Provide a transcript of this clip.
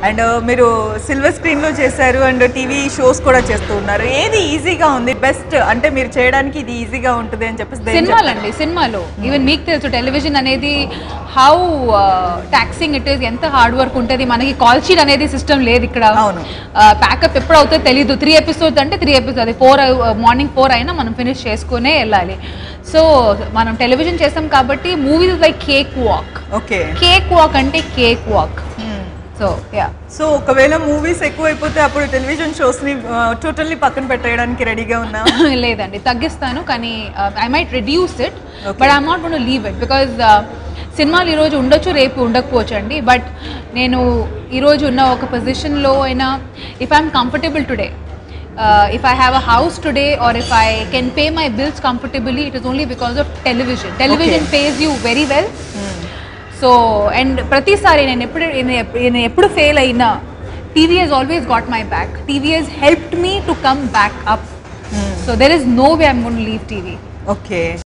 And మీరు silver screen లో చేశారు అండ్ టీవీ షోస్ కూడా చేస్తూ ఉన్నారు ఏది ఈజీగా ఉంది బెస్ట్ అంటే మీరు చేయడానికి ఇది ఈజీగా ఉంటుంది అని చెప్పేసి దేని సినిమాలు అండి సినిమాలో ఈవెన్ మీకు తెలుసు టెలివిజన్ అనేది హౌ టాక్సింగ్ ఇట్ ఈస్ ఎంత హార్డ్ వర్క్ ఉంటుంది మనకి కాల్ షీట్ అనేది సిస్టమ్ లేదు ఇక్కడ అవును. ప్యాకప్ ఎప్పుడు అవుతుందో తెలీదు త్రీ ఎపిసోడ్స్ అంటే three episode four morning four అయినా మనం ఫినిష్ చేసుకునే వెళ్ళాలి సో మనం టెలివిజన్ చేస్తాం కాబట్టి movies like cake walk okay cake walk అంటే cake walk so ya so ఒకవేళ మూవీస్ ఎక్కువైపోతే అప్పుడు టెలివిజన్ షోస్ ని టోటల్లీ పక్కన పెట్టేయడానికి రెడీగా ఉన్నా లేదండి తగ్గిస్తాను కానీ I might reduce it Okay. But I'm not gonna leave it because సినిమాలు ఈరోజు ఉండొచ్చు రేపు ఉండకపోవచ్చు అండి బట్ నేను ఈరోజు ఉన్న ఒక పొజిషన్లో అయినా if I'm comfortable today if I have a house today or if I can pay my bills comfortably it is only because of television television pays you very well so and ప్రతిసారి నేను ఎప్పుడు నేను ఎప్పుడు fail అయినా TV has always got my back TV has helped me to come back up so there is no way I'm gonna leave TV okay